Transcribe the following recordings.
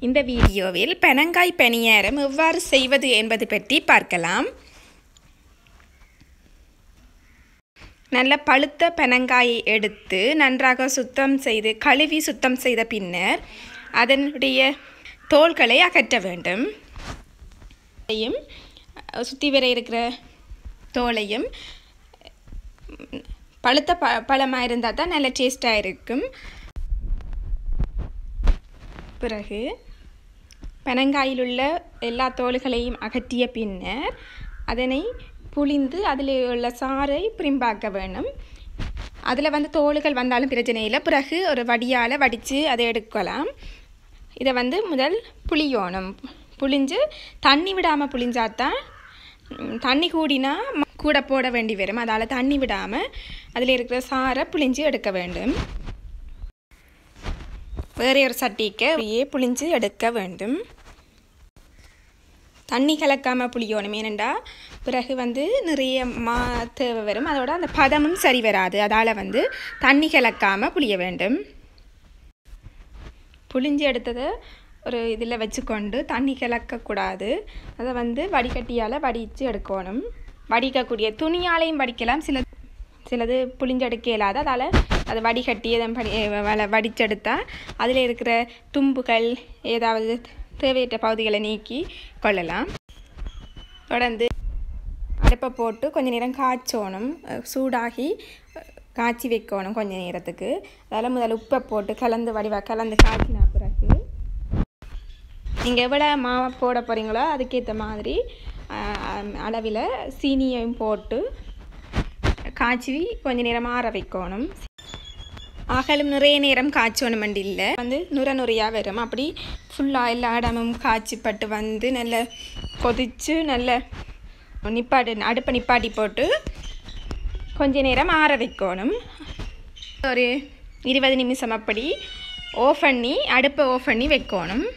இந்த வீடியோவில் பெனங்காய் பணியாரம் எவ்வாறு செய்வது என்பது பற்றி பார்க்கலாம் நல்ல பழுத்த பெனங்காயை எடுத்து நன்றாக சுத்தம் செய்து கழுவி சுத்தம் செய்த பின்னர் அதனுடைய தோள்களை அகற்ற வேண்டும் அதையும் சுற்றி வர இருக்கிற தோலையும் பழுத்த ப பழமாக இருந்தால் தான் நல்ல டேஸ்ட்டாக இருக்கும் பிறகு பனங்காயில் உள்ள எல்லா தோல்களையும் அகற்றிய பின்னர் அதனை புளிந்து அதில் உள்ள சாறை பிரிம்பாக்க வேணும் அதில் வந்து தோல்கள் வந்தாலும் பிரச்சனை இல்லை பிறகு ஒரு வடியால் வடித்து அதை எடுக்கலாம் இதை வந்து முதல் புளியோணும் புளிஞ்சு தண்ணி விடாமல் புளிஞ்சாதான் தண்ணி கூடினா கூட போட வேண்டி வரும் அதால் தண்ணி விடாமல் அதில் இருக்கிற சாரை புளிஞ்சு எடுக்க வேண்டும் வேறு ஒரு சட்டிக்கு அப்படியே புளிஞ்சு எடுக்க வேண்டும் தண்ணி கலக்காமல் புளியணும் ஏனெண்டா பிறகு வந்து நிறைய மா தேவை வரும் அதோட அந்த பதமும் சரி வராது அதால் வந்து தண்ணி கலக்காமல் புளிய வேண்டும் புளிஞ்சு எடுத்ததை ஒரு இதில் வச்சுக்கொண்டு தண்ணி கலக்கக்கூடாது அதை வந்து வடிகட்டியால் வடித்து எடுக்கணும் வடிக்கக்கூடிய துணியாலையும் வடிக்கலாம் சில சிலது புளிஞ்செடுக்க இயலாது அதால் அதை வடிகட்டி அதை படி வடிச்செடுத்தால் அதில் இருக்கிற தும்புகள் ஏதாவது தேவையற்ற பகுதிகளை நீக்கி கொள்ளலாம் தொடர்ந்து அடுப்பை போட்டு கொஞ்சம் நேரம் காய்ச்சோணும் சூடாகி காய்ச்சி வைக்கணும் கொஞ்சம் நேரத்துக்கு அதில் முதல்ல உப்பை போட்டு கலந்து வடிவா கலந்து காய்ச்சினா பிறகு நீங்கள் எவ்வளோ மாவை போட போகிறீங்களோ அதுக்கேற்ற மாதிரி அளவில் சீனியையும் போட்டு காய்ச்சி கொஞ்ச நேரம் ஆற வைக்கணும் அகலும் நிறைய நேரம் காய்ச்சணும் இல்லை வந்து நுர நுறையாக வரும் அப்படி ஃபுல்லாக எல்லா இடமும் காய்ச்சிப்பட்டு வந்து நல்ல கொதித்து நல்ல நிப்பாட்டு அடுப்பை நிப்பாட்டி போட்டு கொஞ்ச நேரம் ஆற வைக்கணும் ஒரு இருபது நிமிஷம் அப்படி ஓஃப் பண்ணி அடுப்பை ஓஃப் பண்ணி வைக்கணும்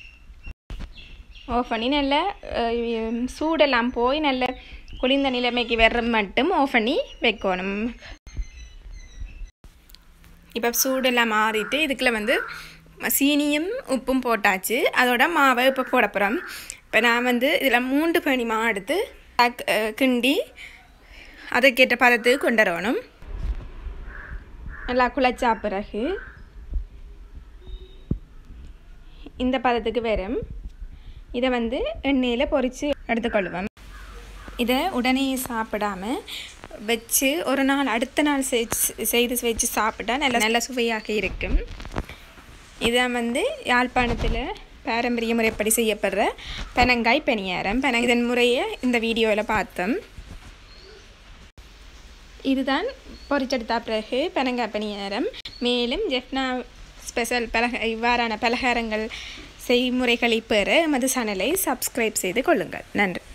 ஆஃப் பண்ணி நல்ல சூடெல்லாம் போய் நல்ல குளிர்ந்த நிலைமைக்கு வர்ற மட்டும் ஆஃப் பண்ணி வைக்கணும் இப்போ சூடெல்லாம் மாறிட்டு இதுக்குள்ள வந்து சீனியும் உப்பும் போட்டாச்சு அதோட மாவை இப்போ போட போகிறோம் இப்போ நான் வந்து இதில் மூன்று பனி மா எடுத்து கிண்டி அதுக்கேற்ற பதத்துக்கு கொண்டு வரணும் நல்லா குழைச்சா பிறகு இந்த பதத்துக்கு வரும் இதை வந்து எண்ணெயில் பொறித்து எடுத்துக்கொள்வேன் இதை உடனே சாப்பிடாம வச்சு ஒரு நாள் அடுத்த நாள் செய்து வச்சு சாப்பிட்டா நல்ல நல்ல சுவையாக இருக்கும் இதை வந்து யாழ்ப்பாணத்தில் பாரம்பரிய முறைப்படி செய்யப்படுற பெனங்காய் பணியாரம் பென இதன் முறையை இந்த வீடியோவில் பார்த்தோம் இதுதான் பொறிச்செடுத்த பிறகு பெனங்காய் பணியாரம் மேலும் ஜெஃப்னா ஸ்பெஷல் பலக இவ்வாறான பலகாரங்கள் செய்முறைகளை பெற எமது சேனலை சப்ஸ்கிரைப் செய்து கொள்ளுங்கள் நன்றி